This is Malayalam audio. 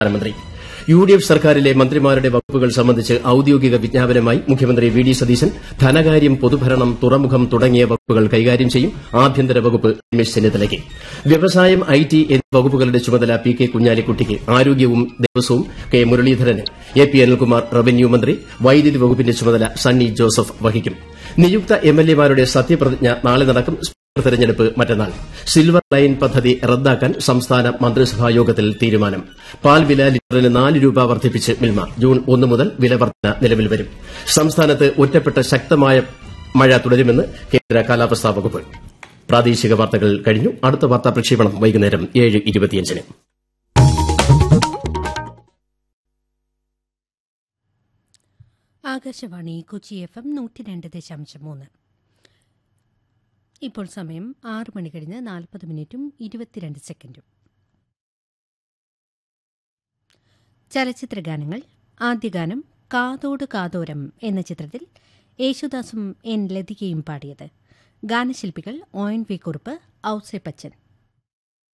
പ്രധാനമന്ത്രി യു ഡി എഫ് സർക്കാരിലെ മന്ത്രിമാരുടെ വകുപ്പുകൾ സംബന്ധിച്ച് ഔദ്യോഗിക വിജ്ഞാപനമായി മുഖ്യമന്ത്രി വി ഡി സതീശൻ ധനകാര്യം പൊതുഭരണം തുറമുഖം തുടങ്ങിയ വകുപ്പുകൾ കൈകാര്യം ചെയ്യും ആഭ്യന്തര വകുപ്പ് രമേശ് ചെന്നിത്തലയ്ക്ക് വ്യവസായം ഐ ടി എന്നീ വകുപ്പുകളുടെ ചുമതല പി കെ കുഞ്ഞാലിക്കുട്ടിക്ക് ആരോഗ്യവും ദേവസ്വവും കെ മുരളീധരന് എ പി അനിൽകുമാർ റവന്യൂ മന്ത്രി വൈദ്യുതി വകുപ്പിന്റെ ചുമതല സണ്ണി ജോസഫ് വഹിക്കും നിയുക്ത എംഎൽഎമാരുടെ സത്യപ്രതിജ്ഞ നാളെ നടക്കും സ്പീക്കർ തെരഞ്ഞെടുപ്പ് മറ്റന്നാൾ സിൽവർ ലൈൻ പദ്ധതി റദ്ദാക്കാൻ സംസ്ഥാന മന്ത്രിസഭാ യോഗത്തിൽ തീരുമാനം പാൽ വില ലിറ്ററിന് നാല് രൂപ വർദ്ധിപ്പിച്ച് മിൽമ ജൂൺ ഒന്ന് മുതൽ വില വർധന നിലവിൽ വരും സംസ്ഥാനത്ത് ഒറ്റപ്പെട്ട ശക്തമായ മഴ തുടരുമെന്ന് കേന്ദ്ര കാലാവസ്ഥാ വകുപ്പ് പ്രാദേശിക വാർത്തകൾ കഴിഞ്ഞു അടുത്ത വാർത്താ പ്രക്ഷേപണം വൈകുന്നേരം ഏഴ് ഇരുപത്തിയഞ്ചിന് ആകാശവാണി കൊച്ചി എഫ് എം നൂറ്റി രണ്ട് ദശാംശം മൂന്ന് ഇപ്പോൾ സമയം ആറ് മണി കഴിഞ്ഞ് നാൽപ്പത് മിനിറ്റും ഇരുപത്തിരണ്ട് സെക്കൻഡും ചലച്ചിത്ര ഗാനങ്ങൾ ആദ്യ ഗാനം കാതോട് കാതോരം എന്ന ചിത്രത്തിൽ യേശുദാസും എൻ ലതികയും പാടിയത് ഗാനശില്പികൾ O N V Kurup Ouseppachan